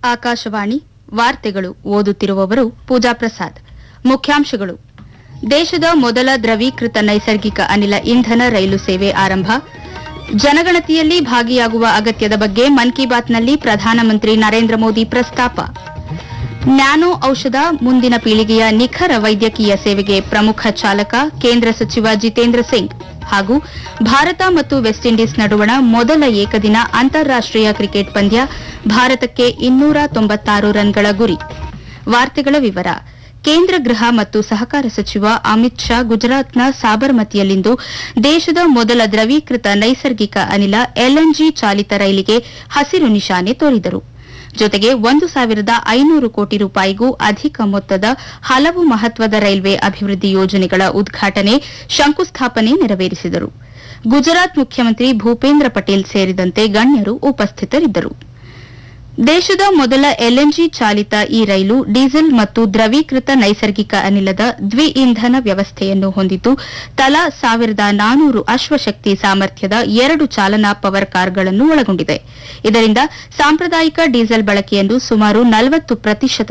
ಆಕಾಶವಾಣಿ ವಾರ್ತೆಗಳು ಓದುತ್ತಿರುವವರು ಪೂಜಾ ಪ್ರಸಾದ್ ಮುಖ್ಯಾಂಶಗಳು ದೇಶದ ಮೊದಲ ದ್ರವೀಕೃತ ನೈಸರ್ಗಿಕ ಅನಿಲ ಇಂಧನ ರೈಲು ಸೇವೆ ಆರಂಭ ಜನಗಣತಿಯಲ್ಲಿ ಭಾಗಿಯಾಗುವ ಅಗತ್ಯದ ಬಗ್ಗೆ ಮನ್ ಕಿ ಬಾತ್ನಲ್ಲಿ ಪ್ರಧಾನಮಂತ್ರಿ ನರೇಂದ್ರ ಮೋದಿ ಪ್ರಸ್ತಾಪ ನ್ಯಾನೋ ಔಷಧ ಮುಂದಿನ ಪೀಳಿಗೆಯ ನಿಖರ ವೈದ್ಯಕೀಯ ಸೇವೆಗೆ ಪ್ರಮುಖ ಚಾಲಕ ಕೇಂದ್ರ ಸಚಿವ ಜಿತೇಂದ್ರ ಸಿಂಗ್ ಹಾಗೂ ಭಾರತ ಮತ್ತು ವೆಸ್ಟ್ ಇಂಡೀಸ್ ನಡುವಣ ಮೊದಲ ಏಕದಿನ ಅಂತಾರಾಷ್ಟೀಯ ಕ್ರಿಕೆಟ್ ಪಂದ್ಯ ಭಾರತಕ್ಕೆ ಇನ್ನೂರ ತೊಂಬತ್ತಾರು ರನ್ಗಳ ಗುರಿ ವಾರ್ತೆಗಳ ವಿವರ ಕೇಂದ್ರ ಗೃಹ ಮತ್ತು ಸಹಕಾರ ಸಚಿವ ಅಮಿತ್ ಶಾ ಗುಜರಾತ್ನ ಸಾಬರ್ಮತಿಯಲ್ಲಿಂದು ದೇಶದ ಮೊದಲ ದ್ರವೀಕೃತ ನೈಸರ್ಗಿಕ ಅನಿಲ ಎಲ್ಎನ್ಜಿ ಚಾಲಿತ ರೈಲಿಗೆ ಹಸಿರು ನಿಶಾನೆ ತೋರಿದರು ಜೊತೆಗೆ ಒಂದು ಸಾವಿರದ ಐನೂರು ಕೋಟಿ ರೂಪಾಯಿಗೂ ಅಧಿಕ ಮೊತ್ತದ ಹಲವು ಮಹತ್ವದ ರೈಲ್ವೆ ಅಭಿವೃದ್ಧಿ ಯೋಜನೆಗಳ ಉದ್ಘಾಟನೆ ಶಂಕುಸ್ಥಾಪನೆ ನೆರವೇರಿಸಿದರು ಗುಜರಾತ್ ಮುಖ್ಯಮಂತ್ರಿ ಭೂಪೇಂದ್ರ ಪಟೇಲ್ ಸೇರಿದಂತೆ ಗಣ್ಯರು ಉಪಸ್ಥಿತರಿದ್ದರು ದೇಶದ ಮೊದಲ ಎಲ್ಎನ್ಜಿ ಚಾಲಿತ ಈ ರೈಲು ಡೀಸೆಲ್ ಮತ್ತು ದ್ರವೀಕೃತ ನೈಸರ್ಗಿಕ ಅನಿಲದ ದ್ವಿ ಇಂಧನ ವ್ಯವಸ್ಥೆಯನ್ನು ಹೊಂದಿದ್ದು ತಲಾ ಸಾವಿರದ ನಾನೂರು ಅಶ್ವಶಕ್ತಿ ಸಾಮರ್ಥ್ಯದ ಎರಡು ಚಾಲನಾ ಪವರ್ ಕಾರ್ಗಳನ್ನು ಒಳಗೊಂಡಿದೆ ಇದರಿಂದ ಸಾಂಪ್ರದಾಯಿಕ ಡೀಸೆಲ್ ಬಳಕೆಯನ್ನು ಸುಮಾರು ನಲವತ್ತು ಪ್ರತಿಶತ